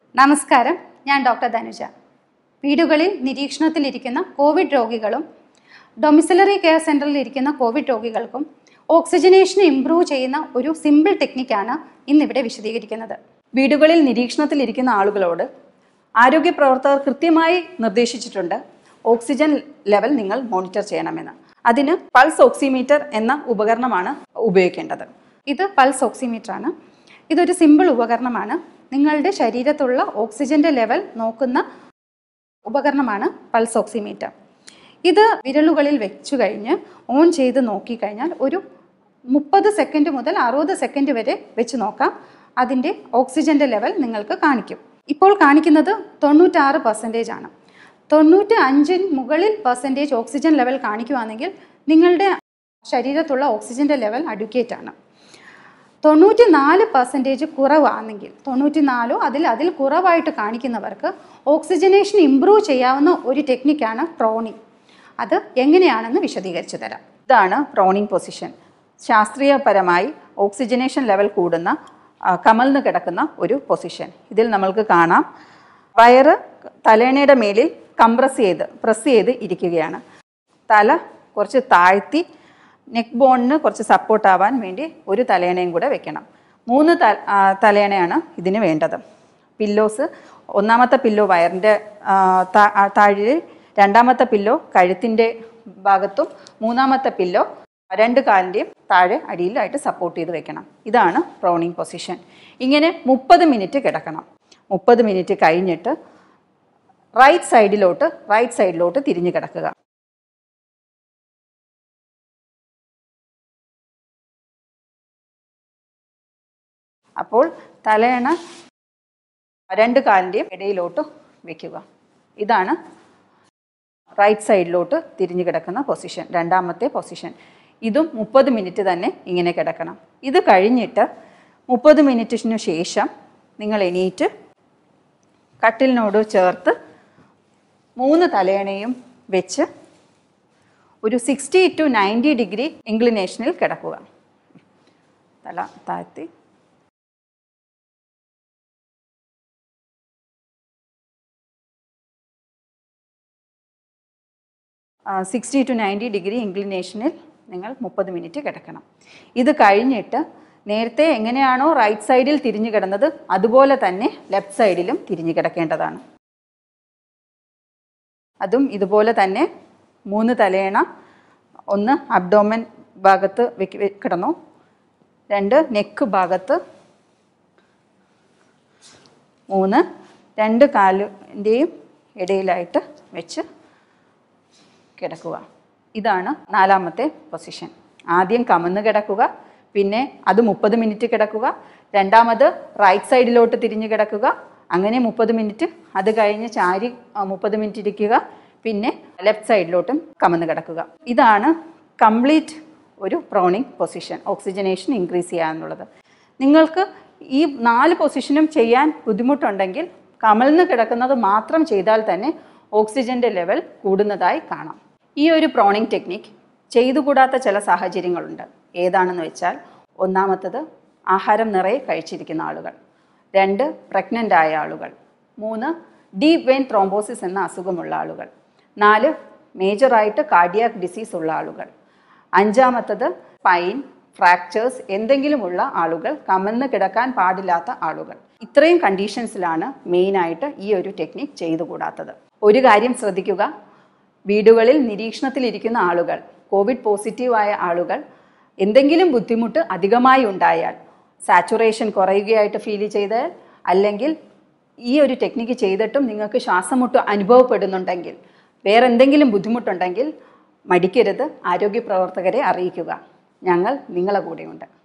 നമസ്കാരം ഞാൻ ഡോക്ടർ ധനുജ വീടുകളിൽ നിരീക്ഷണത്തിലിരിക്കുന്ന കോവിഡ് രോഗികളും ഡൊമിസിലറി കെയർ സെൻ്ററിൽ ഇരിക്കുന്ന കോവിഡ് രോഗികൾക്കും ഓക്സിജനേഷൻ ഇംപ്രൂവ് ചെയ്യുന്ന ഒരു സിമ്പിൾ ടെക്നിക്കാണ് ഇന്നിവിടെ വിശദീകരിക്കുന്നത് വീടുകളിൽ നിരീക്ഷണത്തിലിരിക്കുന്ന ആളുകളോട് ആരോഗ്യ പ്രവർത്തകർ കൃത്യമായി നിർദ്ദേശിച്ചിട്ടുണ്ട് ഓക്സിജൻ ലെവൽ നിങ്ങൾ മോണിറ്റർ ചെയ്യണമെന്ന് അതിന് പൾസ് ഓക്സിമീറ്റർ എന്ന ഉപകരണമാണ് ഉപയോഗിക്കേണ്ടത് ഇത് പൾസ് ഓക്സിമീറ്റർ ആണ് ഇതൊരു സിമ്പിൾ ഉപകരണമാണ് നിങ്ങളുടെ ശരീരത്തുള്ള ഓക്സിജന്റെ ലെവൽ നോക്കുന്ന ഉപകരണമാണ് പൾസ് ഓക്സിമീറ്റർ ഇത് വിരലുകളിൽ വെച്ചു കഴിഞ്ഞ് ഓൺ ചെയ്ത് നോക്കിക്കഴിഞ്ഞാൽ ഒരു മുപ്പത് സെക്കൻഡ് മുതൽ അറുപത് സെക്കൻഡ് വരെ വെച്ച് നോക്കാം അതിൻ്റെ ഓക്സിജന്റെ ലെവൽ നിങ്ങൾക്ക് കാണിക്കും ഇപ്പോൾ കാണിക്കുന്നത് തൊണ്ണൂറ്റാറ് പെർസെൻറ്റേജ് ആണ് തൊണ്ണൂറ്റി അഞ്ചിന് മുകളിൽ പെർസെൻറ്റേജ് ഓക്സിജൻ ലെവൽ കാണിക്കുവാണെങ്കിൽ നിങ്ങളുടെ ശരീരത്തുള്ള ഓക്സിജന്റെ ലെവൽ അഡ്വക്കേറ്റ് ആണ് തൊണ്ണൂറ്റി നാല് പെർസെൻറ്റേജ് കുറവാണെങ്കിൽ തൊണ്ണൂറ്റി നാലോ അതിൽ അതിൽ കുറവായിട്ട് കാണിക്കുന്നവർക്ക് ഓക്സിജനേഷൻ ഇംപ്രൂവ് ചെയ്യാവുന്ന ഒരു ടെക്നിക്കാണ് പ്രോണിങ് അത് എങ്ങനെയാണെന്ന് വിശദീകരിച്ചു തരാം ഇതാണ് പ്രോണിംഗ് പൊസിഷൻ ശാസ്ത്രീയപരമായി ഓക്സിജനേഷൻ ലെവൽ കൂടുന്ന ആ, കമഴ്ന്ന് കിടക്കുന്ന ഒരു പൊസിഷൻ ഇതിൽ നമ്മൾക്ക് കാണാം വയറ് തലേണയുടെ മേലിൽ കംപ്രസ് ചെയ്ത് പ്രസ് ചെയ്ത് ഇരിക്കുകയാണ് തല കുറച്ച് താഴ്ത്തി നെക്ക് ബോണിന് കുറച്ച് സപ്പോർട്ട് ആവാൻ വേണ്ടി ഒരു തലേണയും കൂടെ വെക്കണം മൂന്ന് ത ആ, തലേണയാണ് ഇതിന് വേണ്ടത് പില്ലോസ് ഒന്നാമത്തെ പില്ലോ വയറിൻ്റെ താഴെ രണ്ടാമത്തെ പില്ലോ കഴുത്തിൻ്റെ ഭാഗത്തും മൂന്നാമത്തെ പില്ലോ രണ്ട് കാലിൻ്റെയും താഴെ അടിയിലായിട്ട് സപ്പോർട്ട് ചെയ്ത് വെക്കണം ഇതാണ് പ്രോണിങ് പൊസിഷൻ ഇങ്ങനെ മുപ്പത് മിനിറ്റ് കിടക്കണം മുപ്പത് മിനിറ്റ് കഴിഞ്ഞിട്ട് റൈറ്റ് സൈഡിലോട്ട് റൈറ്റ് സൈഡിലോട്ട് തിരിഞ്ഞു കിടക്കുക അപ്പോൾ തലയണ രണ്ട് കാലിൻ്റെയും ഇടയിലോട്ട് വെക്കുക ഇതാണ് റൈറ്റ് സൈഡിലോട്ട് തിരിഞ്ഞു കിടക്കുന്ന പൊസിഷൻ രണ്ടാമത്തെ പൊസിഷൻ ഇതും മുപ്പത് മിനിറ്റ് തന്നെ ഇങ്ങനെ കിടക്കണം ഇത് കഴിഞ്ഞിട്ട് മുപ്പത് മിനിറ്റിനു ശേഷം നിങ്ങൾ എണീറ്റ് കട്ടിലിനോട് ചേർത്ത് മൂന്ന് തലയണയും വെച്ച് ഒരു സിക്സ്റ്റി ടു നയൻറ്റി ഡിഗ്രി ഇൻക്ലിനേഷനിൽ കിടക്കുക തല താഴ്ത്തി സിക്സ്റ്റി ടു നയൻറ്റി ഡിഗ്രി ഇൻക്ലിനേഷനിൽ നിങ്ങൾ മുപ്പത് മിനിറ്റ് കിടക്കണം ഇത് കഴിഞ്ഞിട്ട് നേരത്തെ എങ്ങനെയാണോ റൈറ്റ് സൈഡിൽ തിരിഞ്ഞു കിടന്നത് അതുപോലെ തന്നെ ലെഫ്റ്റ് സൈഡിലും തിരിഞ്ഞു കിടക്കേണ്ടതാണ് അതും ഇതുപോലെ തന്നെ മൂന്ന് തലയണ ഒന്ന് അബ്ഡോമൻ ഭാഗത്ത് വെക്ക് വെ- കിടന്നു രണ്ട് നെക്ക് ഭാഗത്ത് മൂന്ന് രണ്ട് കാലിൻ്റെയും ഇടയിലായിട്ട് വെച്ച് കിടക്കുക ഇതാണ് നാലാമത്തെ പൊസിഷൻ ആദ്യം കമന്ന് കിടക്കുക പിന്നെ അത് മുപ്പത് മിനിറ്റ് കിടക്കുക രണ്ടാമത് റൈറ്റ് സൈഡിലോട്ട് തിരിഞ്ഞ് കിടക്കുക അങ്ങനെ മുപ്പത് മിനിറ്റ് അത് കഴിഞ്ഞ് ചാരി മുപ്പത് മിനിറ്റ് ഇരിക്കുക പിന്നെ ലെഫ്റ്റ് സൈഡിലോട്ടും കമന്ന് കിടക്കുക ഇതാണ് കംപ്ലീറ്റ് ഒരു പ്രോണിങ് പൊസിഷൻ ഓക്സിജനേഷൻ ഇൻക്രീസ് ചെയ്യുക എന്നുള്ളത് നിങ്ങൾക്ക് ഈ നാല് പൊസിഷനും ചെയ്യാൻ ബുദ്ധിമുട്ടുണ്ടെങ്കിൽ കമൽന്ന് കിടക്കുന്നത് മാത്രം ചെയ്താൽ തന്നെ ഓക്സിജൻ്റെ ലെവൽ കൂടുന്നതായി കാണാം ഈ ഒരു പ്രോണിംഗ് ടെക്നിക്ക് ചെയ്തുകൂടാത്ത ചില സാഹചര്യങ്ങളുണ്ട് ഏതാണെന്ന് വെച്ചാൽ ഒന്നാമത്തത് ആഹാരം നിറയെ കഴിച്ചിരിക്കുന്ന ആളുകൾ രണ്ട് പ്രഗ്നൻ്റ് ആയ ആളുകൾ മൂന്ന് ഡീപ് വെയിൻ ത്രോംബോസിസ് എന്ന അസുഖമുള്ള ആളുകൾ നാല് മേജറായിട്ട് കാർഡിയാക് ഡിസീസ് ഉള്ള ആളുകൾ അഞ്ചാമത്തത് പൈൻ ഫ്രാക്ചേഴ്സ് എന്തെങ്കിലുമുള്ള ആളുകൾ കമന്ന് കിടക്കാൻ പാടില്ലാത്ത ആളുകൾ ഇത്രയും കണ്ടീഷൻസിലാണ് മെയിനായിട്ട് ഈ ഒരു ടെക്നിക്ക് ചെയ്തുകൂടാത്തത് ഒരു കാര്യം ശ്രദ്ധിക്കുക വീടുകളിൽ നിരീക്ഷണത്തിലിരിക്കുന്ന ആളുകൾ കോവിഡ് പോസിറ്റീവായ ആളുകൾ എന്തെങ്കിലും ബുദ്ധിമുട്ട് അധികമായി ഉണ്ടായാൽ സാച്ചുറേഷൻ കുറയുകയായിട്ട് ഫീൽ ചെയ്താൽ അല്ലെങ്കിൽ ഈ ഒരു ടെക്നിക്ക് ചെയ്തിട്ടും നിങ്ങൾക്ക് ശ്വാസമുട്ട് അനുഭവപ്പെടുന്നുണ്ടെങ്കിൽ വേറെ എന്തെങ്കിലും ബുദ്ധിമുട്ടുണ്ടെങ്കിൽ മടിക്കരുത് ആരോഗ്യ പ്രവർത്തകരെ അറിയിക്കുക ഞങ്ങൾ നിങ്ങളെ കൂടെയുണ്ട്